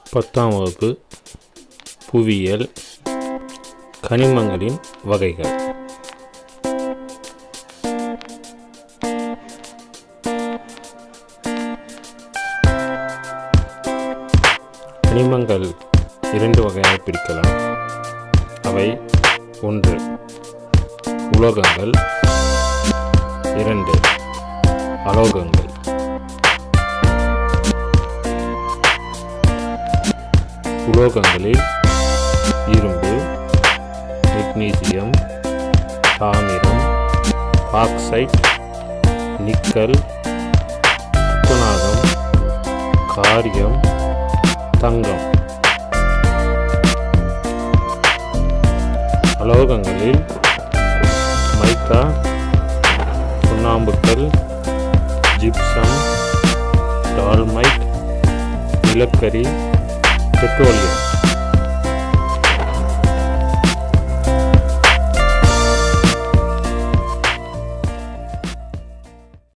பத்தாம் வகுப்பு புவியியல் கனிமங்களின் வகைகள் கனிமங்கள் இரண்டு வகையாக பிரிக்கலாம் அவை ஒன்று உலோகங்கள் இரண்டு அலோகங்கள் உலோகங்களில் இரும்பு மெக்னீசியம் தாமிரம் ஆக்சைட் நிக்கல் துத்தநாகம் காரியம் தங்கம் அலோகங்களில் மைக்கா சுண்ணாம்புக்கல் ஜிப்சம் டால்மைட் நிலக்கரி பெட்ரோலியம்